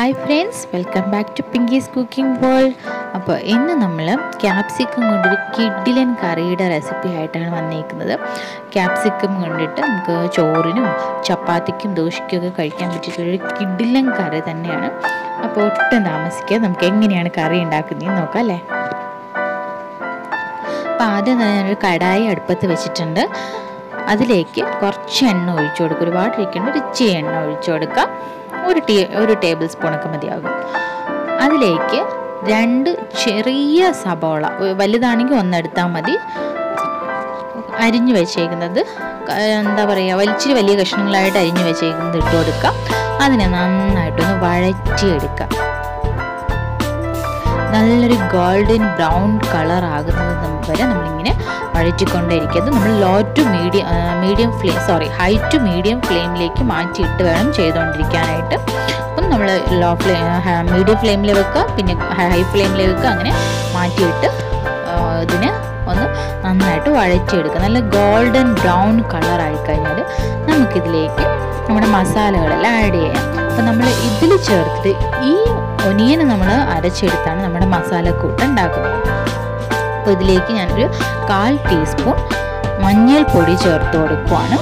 hi friends welcome back to Pinky's cooking world അപ്പോൾ ഇന്ന് നമ്മൾ ക്യാപ്സിക്കം കൊണ്ടൊരു കിഡിലൻ കറിയുടെ റെസിപ്പി ആയിട്ടാണ് വന്നേക്കുന്നത് ക്യാപ്സിക്കം കൊണ്ടിട്ട് നമുക്ക് ചോറിനും ചപ്പാത്തിക്കും ദോശയ്ക്കൊക്കെ കഴിക്കാൻ പറ്റിയിട്ടുള്ളൊരു കിഡിലൻ കറി തന്നെയാണ് അപ്പോൾ ഒട്ടും താമസിക്കാതെ നമുക്ക് എങ്ങനെയാണ് കറി ഉണ്ടാക്കുന്നതെന്ന് നോക്കാം അല്ലേ അപ്പോൾ ആദ്യം തന്നെ ഞാനൊരു കടായി അടുപ്പത്ത് വെച്ചിട്ടുണ്ട് അതിലേക്ക് കുറച്ച് എണ്ണ ഒഴിച്ചു കൊടുക്കുക ഒരുപാട് ഇരിക്കേണ്ട ഒരു ഇച്ചിരി എണ്ണ ഒഴിച്ചു കൊടുക്കുക ഒരു ടീ ഒരു ടേബിൾ സ്പൂണൊക്കെ മതിയാകും അതിലേക്ക് രണ്ട് ചെറിയ സബോള വലുതാണെങ്കിൽ ഒന്നെടുത്താൽ മതി അരിഞ്ഞു വെച്ചേക്കുന്നത് എന്താ പറയുക വലിച്ചിരി വലിയ കഷ്ണങ്ങളായിട്ട് അരിഞ്ഞു വെച്ചേക്കുന്നത് ഇട്ട് കൊടുക്കുക അതിനെ നന്നായിട്ടൊന്ന് വഴറ്റിയെടുക്കുക നല്ലൊരു ഗോൾഡൻ ബ്രൗൺ കളർ ആകുന്നത് വരെ നമ്മളിങ്ങനെ വഴറ്റിക്കൊണ്ടേയിരിക്കുന്നത് നമ്മൾ low to medium medium flame sorry high to medium ഫ്ലെയിമിലേക്ക് മാറ്റിയിട്ട് വേണം ചെയ്തുകൊണ്ടിരിക്കാനായിട്ട് അപ്പം നമ്മൾ ലോ ഫ്ലെയിം മീഡിയം ഫ്ലെയിമിൽ വെക്കുക പിന്നെ ഹൈ ഫ്ലെയിമിൽ വെക്കുക അങ്ങനെ മാറ്റിയിട്ട് ഇതിനെ ഒന്ന് നന്നായിട്ട് വഴറ്റിയെടുക്കുക നല്ല ഗോൾഡൻ ബ്രൗൺ കളർ ആയി കഴിഞ്ഞാൽ നമുക്കിതിലേക്ക് നമ്മുടെ മസാലകളെല്ലാം ആഡ് ചെയ്യാം അപ്പം നമ്മൾ ഇതിൽ ചേർത്തിട്ട് ഈ ഒനിയൻ നമ്മൾ അരച്ചെടുത്താണ് നമ്മുടെ മസാലക്കൂട്ട് ഉണ്ടാക്കുന്നത് അപ്പോൾ ഇതിലേക്ക് ഞാനൊരു കാൽ ടീസ്പൂൺ മഞ്ഞൾപ്പൊടി ചേർത്ത് കൊടുക്കുവാണ്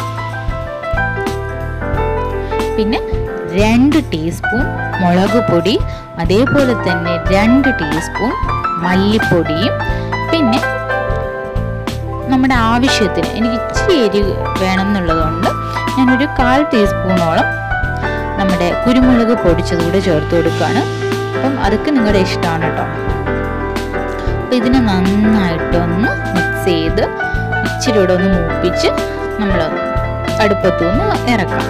പിന്നെ രണ്ട് ടീസ്പൂൺ മുളക് പൊടി അതേപോലെ തന്നെ രണ്ട് ടീസ്പൂൺ മല്ലിപ്പൊടിയും പിന്നെ നമ്മുടെ ആവശ്യത്തിന് എനിക്ക് ഇച്ചിരി എരിവ് വേണം എന്നുള്ളതുകൊണ്ട് ഞാനൊരു കാൽ ടീസ്പൂണോളം നമ്മുടെ കുരുമുളക് പൊടിച്ചതുകൂടെ ചേർത്ത് കൊടുക്കുകയാണ് അപ്പം അതൊക്കെ നിങ്ങളുടെ ഇഷ്ടമാണ് കേട്ടോ അപ്പം ഇതിനെ നന്നായിട്ടൊന്ന് മിക്സ് ചെയ്ത് ഇച്ചിരി കൂടെ ഒന്ന് മൂപ്പിച്ച് നമ്മൾ അടുപ്പത്തുനിന്ന് ഇറക്കാം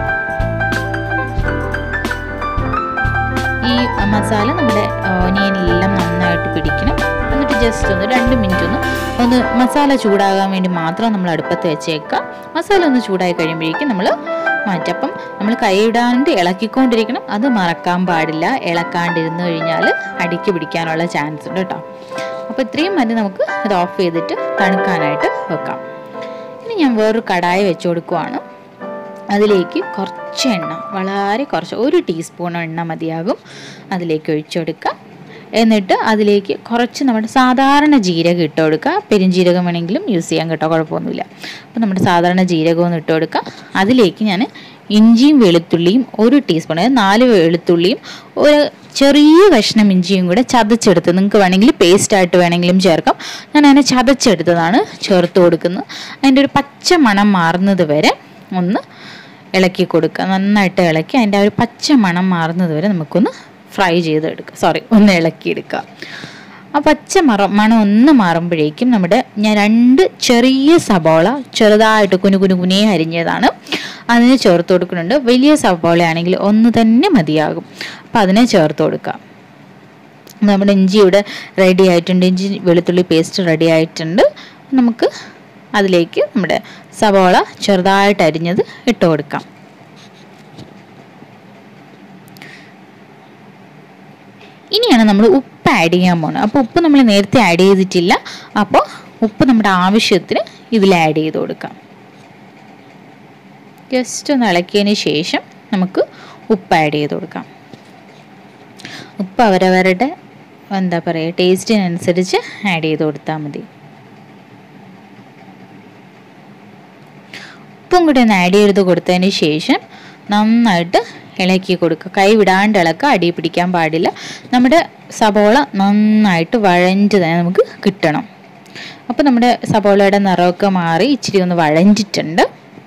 ഈ മസാല നമ്മുടെ ഓനിയനെല്ലാം നന്നായിട്ട് പിടിക്കണം എന്നിട്ട് ജസ്റ്റ് ഒന്ന് രണ്ട് മിനിറ്റ് ഒന്ന് ഒന്ന് മസാല ചൂടാകാൻ വേണ്ടി മാത്രം നമ്മൾ അടുപ്പത്ത് വെച്ചേക്കാം മസാല ഒന്ന് ചൂടായി കഴിയുമ്പോഴേക്കും നമ്മൾ മാറ്റും അപ്പം നമ്മൾ കൈയിടാണ്ട് ഇളക്കിക്കൊണ്ടിരിക്കണം അത് മറക്കാൻ പാടില്ല ഇളക്കാണ്ടിരുന്നു കഴിഞ്ഞാൽ അടിക്ക് പിടിക്കാനുള്ള ചാൻസ് ഉണ്ട് കേട്ടോ അപ്പോൾ ഇത്രയും മതി നമുക്ക് ഇത് ഓഫ് ചെയ്തിട്ട് തണുക്കാനായിട്ട് വെക്കാം ഇനി ഞാൻ വേറൊരു കടായി വെച്ച് കൊടുക്കുവാണ് അതിലേക്ക് കുറച്ച് എണ്ണ വളരെ കുറച്ച് ഒരു ടീസ്പൂൺ എണ്ണ മതിയാകും അതിലേക്ക് ഒഴിച്ചു കൊടുക്കുക എന്നിട്ട് അതിലേക്ക് കുറച്ച് നമ്മുടെ സാധാരണ ജീരകം ഇട്ട് കൊടുക്കുക പെരുംജീരകം വേണമെങ്കിലും യൂസ് ചെയ്യാൻ കേട്ടോ കുഴപ്പമൊന്നുമില്ല അപ്പോൾ നമ്മുടെ സാധാരണ ജീരകം ഒന്ന് ഇട്ട് കൊടുക്കുക അതിലേക്ക് ഞാൻ ഇഞ്ചിയും വെളുത്തുള്ളിയും ഒരു ടീസ്പൂൺ അതായത് നാല് വെളുത്തുള്ളിയും ഒരു ചെറിയ കഷ്ണം ഇഞ്ചിയും കൂടെ ചതച്ചെടുത്ത് നിങ്ങൾക്ക് വേണമെങ്കിൽ പേസ്റ്റായിട്ട് വേണമെങ്കിലും ചേർക്കാം ഞാൻ അതിനെ ചതച്ചെടുത്തതാണ് ചേർത്ത് കൊടുക്കുന്നത് അതിൻ്റെ ഒരു പച്ച മണം മാറുന്നത് വരെ ഒന്ന് ഇളക്കി കൊടുക്കുക നന്നായിട്ട് ഇളക്കി അതിൻ്റെ ആ ഒരു പച്ച മണം മാറുന്നത് വരെ നമുക്കൊന്ന് ഫ്രൈ ചെയ്തെടുക്കുക സോറി ഒന്ന് ഇളക്കിയെടുക്കുക ആ പച്ച മറ മണം ഒന്ന് മാറുമ്പോഴേക്കും നമ്മുടെ ഞാൻ രണ്ട് ചെറിയ സബോള ചെറുതായിട്ട് കുനു കുനു കുനേ അരിഞ്ഞതാണ് അതിന് ചേർത്ത് കൊടുക്കുന്നുണ്ട് വലിയ സബോളയാണെങ്കിൽ ഒന്ന് തന്നെ മതിയാകും അപ്പോൾ അതിനെ ചേർത്ത് കൊടുക്കുക നമ്മുടെ ഇഞ്ചി ഇവിടെ റെഡി ആയിട്ടുണ്ട് ഇഞ്ചി വെളുത്തുള്ളി പേസ്റ്റ് റെഡി ആയിട്ടുണ്ട് നമുക്ക് അതിലേക്ക് നമ്മുടെ സവോള ചെറുതായിട്ട് അരിഞ്ഞത് ഇട്ട് കൊടുക്കാം ഇനിയാണ് നമ്മൾ ഉപ്പ് ആഡ് ചെയ്യാൻ പോകുന്നത് അപ്പോൾ ഉപ്പ് നമ്മൾ നേരത്തെ ആഡ് ചെയ്തിട്ടില്ല അപ്പോൾ ഉപ്പ് നമ്മുടെ ആവശ്യത്തിന് ഇതിൽ ആഡ് ചെയ്ത് കൊടുക്കാം ജസ്റ്റ് ഒന്ന് ഇളക്കിയതിന് ശേഷം നമുക്ക് ഉപ്പ് ആഡ് ചെയ്ത് കൊടുക്കാം ഉപ്പ് അവരവരുടെ എന്താ പറയുക ടേസ്റ്റിനനുസരിച്ച് ആഡ് ചെയ്ത് കൊടുത്താൽ മതി ഉപ്പും കൂടി ഒന്ന് ആഡ് ചെയ്ത് കൊടുത്തതിന് ശേഷം നന്നായിട്ട് ഇളക്കി കൊടുക്കുക കൈ വിടാണ്ട് ഇളക്കുക അടി പിടിക്കാൻ പാടില്ല നമ്മുടെ സബോള നന്നായിട്ട് വഴഞ്ഞ് തന്നെ നമുക്ക് കിട്ടണം അപ്പോൾ നമ്മുടെ സബോളയുടെ നിറമൊക്കെ മാറി ഇച്ചിരി ഒന്ന് വഴഞ്ഞിട്ടുണ്ട്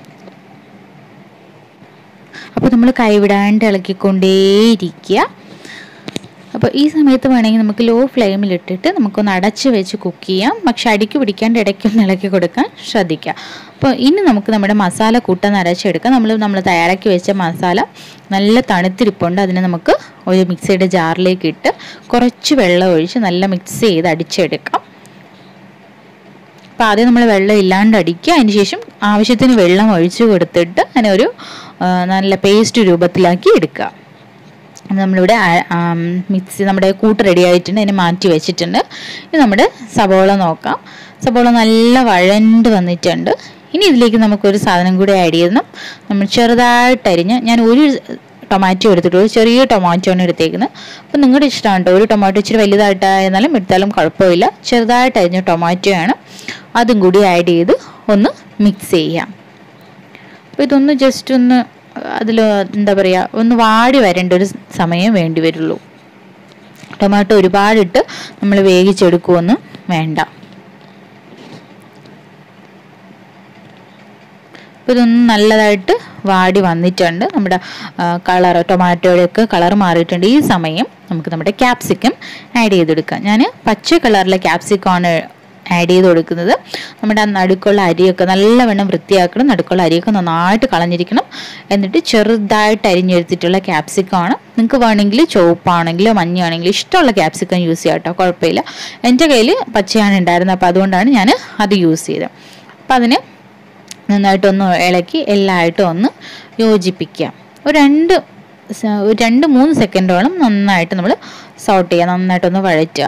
അപ്പോൾ നമ്മൾ കൈവിടാണ്ട് ഇളക്കിക്കൊണ്ടേയിരിക്കുക അപ്പോൾ ഈ സമയത്ത് വേണമെങ്കിൽ നമുക്ക് ലോ ഫ്ലെയിമിലിട്ടിട്ട് നമുക്കൊന്ന് അടച്ച് വെച്ച് കുക്ക് ചെയ്യാം പക്ഷെ അടിക്ക് പിടിക്കാണ്ട് ഇടയ്ക്കൊന്ന് ഇളക്കി കൊടുക്കാൻ ശ്രദ്ധിക്കുക അപ്പോൾ ഇനി നമുക്ക് നമ്മുടെ മസാല കൂട്ടാൻ അരച്ചെടുക്കാം നമ്മൾ നമ്മൾ തയ്യാറാക്കി വെച്ച മസാല നല്ല തണുത്തിരിപ്പുണ്ട് അതിനെ നമുക്ക് ഒരു മിക്സിയുടെ ജാറിലേക്ക് ഇട്ട് കുറച്ച് വെള്ളം ഒഴിച്ച് നല്ല മിക്സ് ചെയ്ത് അടിച്ചെടുക്കാം അപ്പോൾ ആദ്യം നമ്മൾ വെള്ളം ഇല്ലാണ്ട് അടിക്കുക അതിന് ശേഷം ആവശ്യത്തിന് വെള്ളം ഒഴിച്ച് കൊടുത്തിട്ട് അതിനെ ഒരു നല്ല പേസ്റ്റ് രൂപത്തിലാക്കി എടുക്കുക നമ്മളിവിടെ മിക്സി നമ്മുടെ കൂട്ട് റെഡി ആയിട്ടുണ്ട് അതിനെ മാറ്റി വെച്ചിട്ടുണ്ട് ഇനി നമ്മുടെ സബോള നോക്കാം സബോള നല്ല വഴണ്ട് വന്നിട്ടുണ്ട് ഇനി ഇതിലേക്ക് നമുക്കൊരു സാധനം കൂടി ആഡ് ചെയ്യണം നമ്മൾ ചെറുതായിട്ട് അരിഞ്ഞ് ഞാൻ ഒരു ടൊമാറ്റോ എടുത്തിട്ടുള്ളൂ ചെറിയ ടൊമാറ്റോ ആണ് എടുത്തേക്കുന്നത് അപ്പം നിങ്ങളുടെ ഇഷ്ടമാണ് കേട്ടോ ഒരു ടൊമാറ്റോ ഇച്ചിരി വലുതായിട്ടായിരുന്നാലും എടുത്താലും കുഴപ്പമില്ല ചെറുതായിട്ട് അരിഞ്ഞ ടൊമാറ്റോ ആണ് അതും കൂടി ആഡ് ചെയ്ത് ഒന്ന് മിക്സ് ചെയ്യാം അപ്പോൾ ഇതൊന്ന് ജസ്റ്റ് ഒന്ന് അതിൽ എന്താ പറയുക ഒന്ന് വാടി വരേണ്ട ഒരു സമയം വേണ്ടി വരുള്ളൂ ടൊമാറ്റോ ഒരുപാടിട്ട് നമ്മൾ വേവിച്ചെടുക്കുമൊന്നും വേണ്ട അപ്പോൾ ഇതൊന്ന് നല്ലതായിട്ട് വാടി വന്നിട്ടുണ്ട് നമ്മുടെ കളർ ടൊമാറ്റോയുടെയൊക്കെ കളർ മാറിയിട്ടുണ്ട് ഈ സമയം നമുക്ക് നമ്മുടെ ക്യാപ്സിക്കം ആഡ് ചെയ്തെടുക്കാം ഞാൻ പച്ച കളറിലെ ക്യാപ്സിക്കമാണ് ആഡ് ചെയ്ത് കൊടുക്കുന്നത് നമ്മുടെ ആ നടുക്കുള്ള അരിയൊക്കെ നല്ലവണ്ണം വൃത്തിയാക്കണം നടുക്കുള്ള അരിയൊക്കെ നന്നായിട്ട് കളഞ്ഞിരിക്കണം എന്നിട്ട് ചെറുതായിട്ട് അരിഞ്ഞെടുത്തിട്ടുള്ള ക്യാപ്സിക്കമാണ് നിങ്ങൾക്ക് വേണമെങ്കിൽ ചുവപ്പാണെങ്കിലോ മഞ്ഞയാണെങ്കിലോ ഇഷ്ടമുള്ള ക്യാപ്സിക്കം യൂസ് ചെയ്യാം കേട്ടോ കുഴപ്പമില്ല എൻ്റെ കയ്യിൽ പച്ചയാണ് ഉണ്ടായിരുന്നത് അപ്പോൾ അതുകൊണ്ടാണ് ഞാൻ അത് യൂസ് ചെയ്തത് അപ്പോൾ അതിന് നന്നായിട്ടൊന്ന് ഇളക്കി എല്ലായിട്ടും ഒന്ന് യോജിപ്പിക്കുക ഒരു രണ്ട് സ- ഒരു രണ്ട് മൂന്ന് സെക്കൻഡോളം നന്നായിട്ട് നമ്മൾ സോട്ട് ചെയ്യുക നന്നായിട്ടൊന്ന് വഴറ്റുക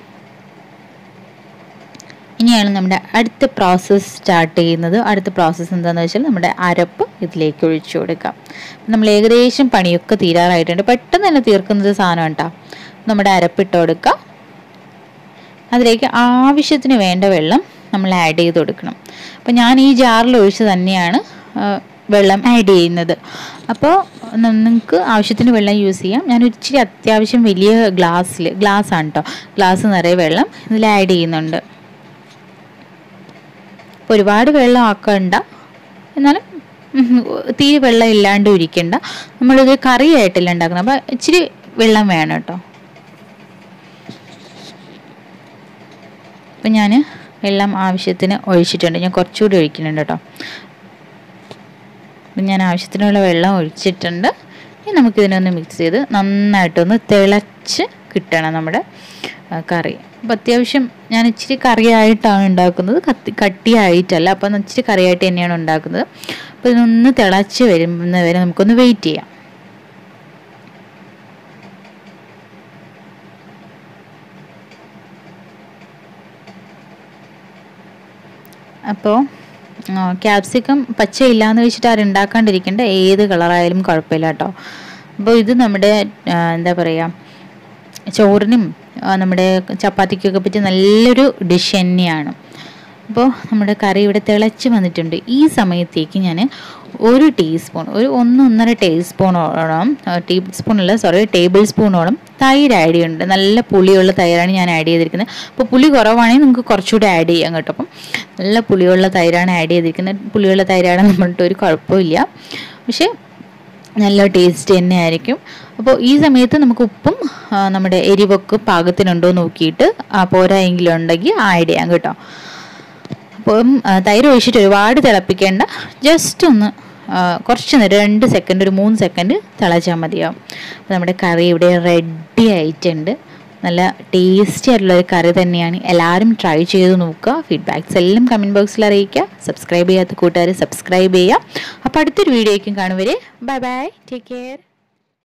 ഇനിയാണ് നമ്മുടെ അടുത്ത പ്രോസസ്സ് സ്റ്റാർട്ട് ചെയ്യുന്നത് അടുത്ത പ്രോസസ്സ് എന്താണെന്ന് വെച്ചാൽ നമ്മുടെ അരപ്പ് ഇതിലേക്ക് ഒഴിച്ചു കൊടുക്കാം നമ്മൾ ഏകദേശം പണിയൊക്കെ തീരാറായിട്ടുണ്ട് പെട്ടെന്ന് തന്നെ തീർക്കുന്നത് സാധനം കേട്ടോ നമ്മുടെ അരപ്പിട്ട് കൊടുക്കുക അതിലേക്ക് ആവശ്യത്തിന് വേണ്ട വെള്ളം നമ്മൾ ആഡ് ചെയ്ത് കൊടുക്കണം അപ്പോൾ ഞാൻ ഈ ജാറിൽ ഒഴിച്ച് തന്നെയാണ് ആ, വെള്ളം ആഡ് ചെയ്യുന്നത് അപ്പോൾ നിങ്ങൾക്ക് ആവശ്യത്തിന് വെള്ളം യൂസ് ചെയ്യാം ഞാൻ ഇച്ചിരി അത്യാവശ്യം വലിയ ഗ്ലാസ്സിൽ ഗ്ലാസ് ആണ് കേട്ടോ ഗ്ലാസ് നിറയെ വെള്ളം ഇതിൽ ആഡ് ചെയ്യുന്നുണ്ട് അപ്പോൾ ഒരുപാട് വെള്ളം ആക്കണ്ട എന്നാലും ഉം, തീരെ വെള്ളം ഇല്ലാണ്ട് ഇരിക്കണ്ട നമ്മളിത് കറിയായിട്ടല്ല ഉണ്ടാക്കുന്നത് അപ്പോൾ ഇച്ചിരി വെള്ളം വേണം കേട്ടോ അപ്പം ഞാൻ വെള്ളം ആവശ്യത്തിന് ഒഴിച്ചിട്ടുണ്ട് ഞാൻ കുറച്ചുകൂടി ഒഴിക്കുന്നുണ്ട് കേട്ടോ അപ്പം ഞാൻ ആവശ്യത്തിനുള്ള വെള്ളം ഒഴിച്ചിട്ടുണ്ട് ഇനി നമുക്കിതിനൊന്ന് മിക്സ് ചെയ്ത് നന്നായിട്ടൊന്ന് തിളച്ച് കിട്ടണം നമ്മുടെ ആ, കറി അപ്പം അത്യാവശ്യം ഞാൻ ഇച്ചിരി കറിയായിട്ടാണ് ഉണ്ടാക്കുന്നത് കത്തി കട്ടിയായിട്ടല്ല അപ്പം ഇച്ചിരി കറിയായിട്ട് തന്നെയാണ് ഉണ്ടാക്കുന്നത് അപ്പോൾ ഇതൊന്ന് തിളച്ച് വരുന്ന വരെ നമുക്കൊന്ന് വെയിറ്റ് ചെയ്യാം അപ്പോൾ ക്യാപ്സിക്കം പച്ച ഇല്ലാന്ന് വെച്ചിട്ട് ആരും ഉണ്ടാക്കാണ്ടിരിക്കേണ്ട ഏത് കളറായാലും കുഴപ്പമില്ല കേട്ടോ അപ്പോൾ ഇത് നമ്മുടെ ആ, എന്താ പറയുക ചോറിനും ആ, നമ്മുടെ ചപ്പാത്തിക്കൊക്കെ പറ്റിയ നല്ലൊരു ഡിഷ് തന്നെയാണ് അപ്പോൾ നമ്മുടെ കറി ഇവിടെ തിളച്ച് വന്നിട്ടുണ്ട് ഈ സമയത്തേക്ക് ഞാൻ ഒരു ടീസ്പൂൺ ഒരു ഒന്നൊന്നര ടീസ്പൂണോളം ടീസ്പൂൺ അല്ല സോറി ടേബിൾ സ്പൂണോളം തൈര് ആഡ് ചെയ്യുന്നുണ്ട് നല്ല പുളിയുള്ള തൈരാണ് ഞാൻ ആഡ് ചെയ്തിരിക്കുന്നത് അപ്പോൾ പുളി കുറവാണെങ്കിൽ നിങ്ങൾക്ക് കുറച്ചുകൂടി ആഡ് ചെയ്യാം കേട്ടോ അപ്പം നല്ല പുളിയുള്ള തൈരാണ് ആഡ് ചെയ്തിരിക്കുന്നത് പുളിയുള്ള തൈരാണെന്ന് പറഞ്ഞിട്ട് ഒരു കുഴപ്പമില്ല പക്ഷേ നല്ല ടേസ്റ്റ് തന്നെയായിരിക്കും അപ്പോൾ ഈ സമയത്ത് നമുക്ക് ഉപ്പും ആ, നമ്മുടെ എരിവൊക്കെ പാകത്തിനുണ്ടോ എന്ന് നോക്കിയിട്ട് ആ, പോരായെങ്കിലും ഉണ്ടെങ്കിൽ ആഡ് ചെയ്യാം കേട്ടോ അപ്പം ആ, തൈര് ഒഴിച്ചിട്ട് ഒരുപാട് തിളപ്പിക്കേണ്ട ജസ്റ്റ് ഒന്ന് ആ, കുറച്ച് നേരം രണ്ട് സെക്കൻഡ് ഒരു മൂന്ന് സെക്കൻഡ് തിളച്ചാൽ മതിയാവും അപ്പോൾ നമ്മുടെ കറി ഇവിടെ റെഡി ആയിട്ടുണ്ട് നല്ല ടേസ്റ്റി ആയിട്ടുള്ള ഒരു കറി തന്നെയാണ് എല്ലാവരും ട്രൈ ചെയ്ത് നോക്കുക ഫീഡ്ബാക്സ് എല്ലാം കമൻറ്റ് ബോക്സിൽ അറിയിക്കുക സബ്സ്ക്രൈബ് ചെയ്യാത്ത കൂട്ടുകാർ സബ്സ്ക്രൈബ് ചെയ്യുക അപ്പോൾ അടുത്തൊരു വീഡിയോയ്ക്കും കാണുവരെ ബൈ ബൈ ടേക്ക് കെയർ